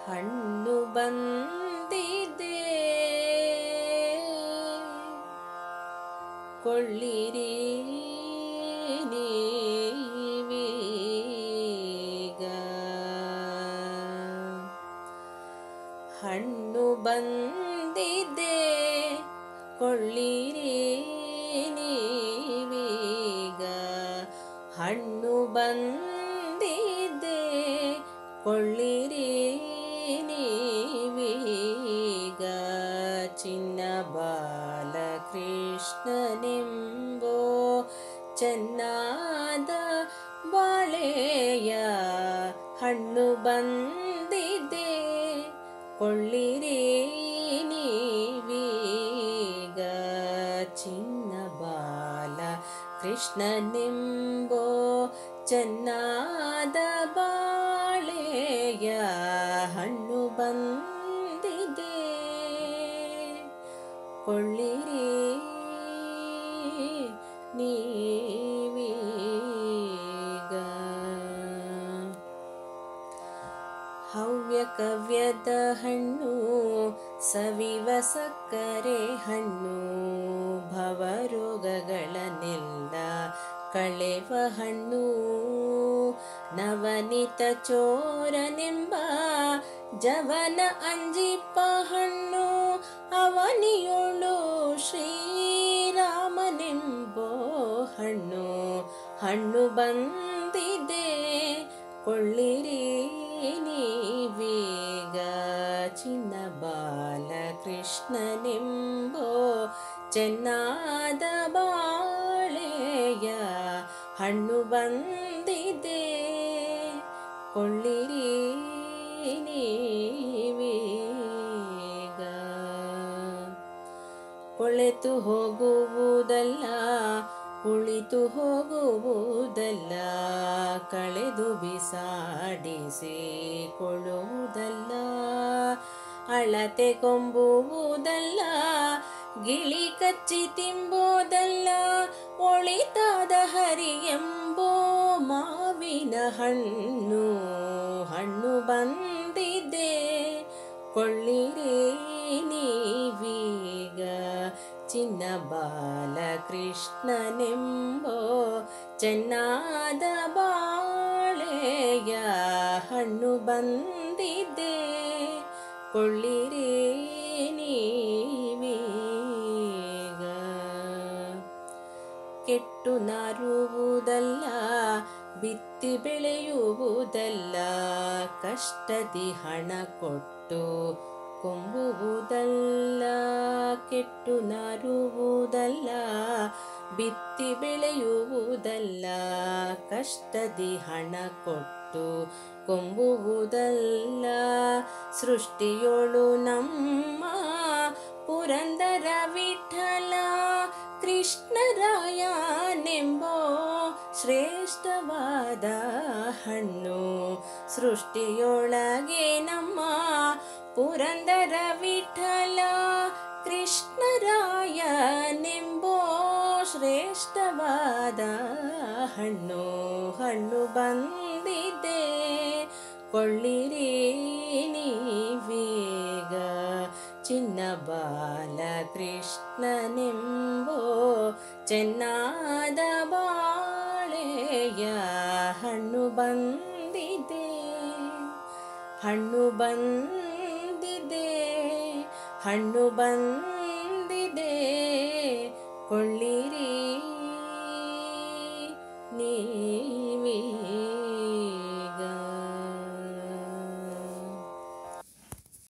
ಹಣ್ಣು ಬಂದಿದೆ ಕೊಳ್ಳಿರಿ ನೀವೀಗ ಹಣ್ಣು ಬಂದಿದೆ ಕೊಳ್ಳಿರಿ ನೀವೀಗ ಹಣ್ಣು ಬಂದಿದೆ ಕೊಳ್ಳಿರಿ ನೀವೀಗ ಚಿನ್ನ ಬಾಲಕೃಷ್ಣನೆಂಬೋ ಚೆನ್ನಾದ ಬಾಳೆಯ ಹಣ್ಣು ಬಂದಿದೆ ಕೊಳ್ಳಿರಿ ನೀವೀಗ ಚಿನ್ನ ಬಾಲ ಕೃಷ್ಣನೆಂಬೋ ಚೆನ್ನಾದ ಬಾಳೆಯ ಹಣ್ಣು ಬಂದಿದೆ ಕೊಳ್ಳಿರಿ ನೀವೀಗ ಹವ್ಯ ಕವ್ಯದ ಹಣ್ಣು ಸವಿವ ಸಕ್ಕರೆ ಹಣ್ಣು ಭವರೋಗಗಳನ್ನೆಲ್ಲ ಕಳೆವ ಹಣ್ಣು ನವನಿತ ಚೋರನೆಂಬ ಜವನ ಅಂಜಿಪ್ಪ ಹಣ್ಣು ಅವನಿಯೋಳು ಶ್ರೀರಾಮನೆಂಬೋ ಹಣ್ಣು ಹಣ್ಣು ಬಂದಿದೆ ಕೊಳ್ಳಿರಿ ನೀವೀಗ ಚಿನ್ನ ಬಾಲಕೃಷ್ಣನೆಂಬೋ ಚೆನ್ನಾದ ಬಾಳೆಯ ಹಣ್ಣು ಬಂದಿದೆ ಕೊಳ್ಳಿರಿ ನೀವೀಗ ಕೊಳೆತು ಹೋಗುವುದಲ್ಲ ಕುಳಿತು ಹೋಗುವುದಲ್ಲ ಕಳೆದು ಬಿಸಾಡಿಸಿಕೊಳ್ಳುವುದಲ್ಲ ಅಳತೆ ಕೊಂಬುವುದಲ್ಲ ಗಿಳಿ ಕಚ್ಚಿ ತಿಂಬೋದಲ್ಲ ಒಳಿತಾದ ಹರಿ ಎಂಬೋ ಮಾವಿನ ಹಣ್ಣು ಹಣ್ಣು ಬಂದಿದೆ ಕೊಳ್ಳಿರಿ ನೀವೀಗ ಚಿನ್ನ ಬಾಲಕೃಷ್ಣನೆಂಬೋ ಚೆನ್ನಾದ ಬಾಳೆಯ ಹಣ್ಣು ಬಂದಿದೆ ಕೊಳ್ಳಿರಿ ನೀವೀಗ ಕೆಟ್ಟು ನಾರುವುದಲ್ಲ ಬಿತ್ತಿ ಬೆಳೆಯುವುದಲ್ಲ ಕಷ್ಟದಿ ಹಣ ಕೊಟ್ಟು ಕೊಂಬುವುದಲ್ಲ ಕೆಟ್ಟು ನಾರುವುದಲ್ಲ ಬಿತ್ತಿ ಬೆಳೆಯುವುದಲ್ಲ ಕಷ್ಟದಿ ಹಣ ಕೊಟ್ಟು ಕೊಂಬುವುದಲ್ಲ ಸೃಷ್ಟಿಯೋಳು ನಮ್ಮ ಪುರಂದರ ವಿಠಲ ಕೃಷ್ಣರಾಯನೆಂಬೋ ಶ್ರೇಷ್ಠವಾದ ಹಣ್ಣು ಸೃಷ್ಟಿಯೊಳಗೆ ನಮ್ಮ ಪುರಂದರ ವಿಠಲ ಕೃಷ್ಣರಾಯನೆಂಬೋ ಶ್ರೇಷ್ಠವಾದ ಹಣ್ಣು ಹಣ್ಣು ಬಂದಿದೆ ಕೊಳ್ಳಿರಿ ನೀವೀಗ ಚಿನ್ನ ಬಾಲಕೃಷ್ಣನೆಂಬೋ ಚೆನ್ನಾದ ಬಾಳೆಯ ಹಣ್ಣು ಬಂದಿದೆ ಹಣ್ಣು ಬಂದಿದೆ ಹಣ್ಣು ಬಂದಿದೆ ಕೊಳ್ಳಿರಿ